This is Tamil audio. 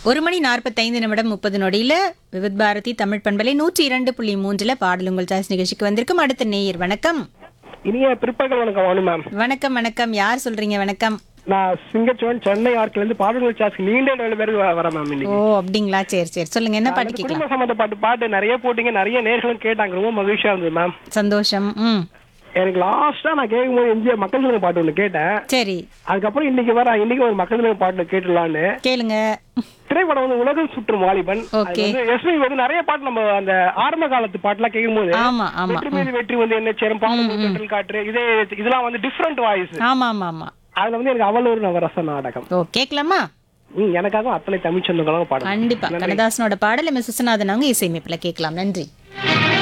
ஒரு மணி நாற்பத்தைந்து நிமிடம் முப்பது நொடியில விவித் பாரதி தமிழ் பண்பலை நூற்றி இரண்டு புள்ளி மூன்றுல பாடல் உங்கள் சாய்ஸ் நிகழ்ச்சிக்கு வந்திருக்கும் அடுத்த நேயர் வணக்கம் இனிய பிற்பகல் வணக்கம் வாணு மேம் வணக்கம் வணக்கம் யார் சொல்றீங்க வணக்கம் நான் சிங்கச்சுவன் சென்னை ஆர்ட்ல இருந்து பாடல்கள் சாஸ்க்கு நீண்ட ஏழு பேருக்கு வ- வரேன் மேம் ஓ இன்னைக்கு அப்படிங்களா சரி சரி சொல்லுங்க என்ன பாட்டு அந்த கேட்கலாம் குடும்ப சம்பந்தப்பட்ட பாட்டு நிறைய போட்டீங்க நிறைய நேர்களும் கேட்டாங்க ரொம்ப மகிழ்ச்சியா இருந்தது மேம் சந்தோஷம் ம் எனக்கு லாஸ்டா நான் கேட்கும்போது எம்ஜிஆர் மக்கள் சிலங்க பாட்டு ஒண்ணு கேட்டேன் சரி அதுக்கப்புறம் இன்னைக்கு வர இன்னைக்கு ஒரு மக்கள் சிலங்க பாட்டு கேட்டுலான்னு கேளுங்க திரைப்படம் வந்து உலகம் சுற்றும் வாலிபன் Okay. எஸ்பி வந்து நிறைய பாட்டு நம்ம அந்த ஆரம்ப காலத்து பாட்டுலாம் கேட்கும்போது ஆமா ஆமா வெற்றி மீது வெற்றி வந்து என்ன சேரும் பாலம் கட்டல் காற்று இதே இதெல்லாம் வந்து டிஃப்ரெண்ட் வாய்ஸ் ஆமா ஆமா ஆமா அதுல வந்து எனக்கு அவள் ஒரு நவரச நாடகம் ஓ கேட்கலாமா ம், எனக்காக அத்தனை தமிழ் சொந்தங்களும் பாடம் கண்டிப்பா கண்ணதாசனோட பாடல் எம் எஸ் விஸ்வநாதன் அவங்க இசையமைப்புல கேட்கலாம் நன்றி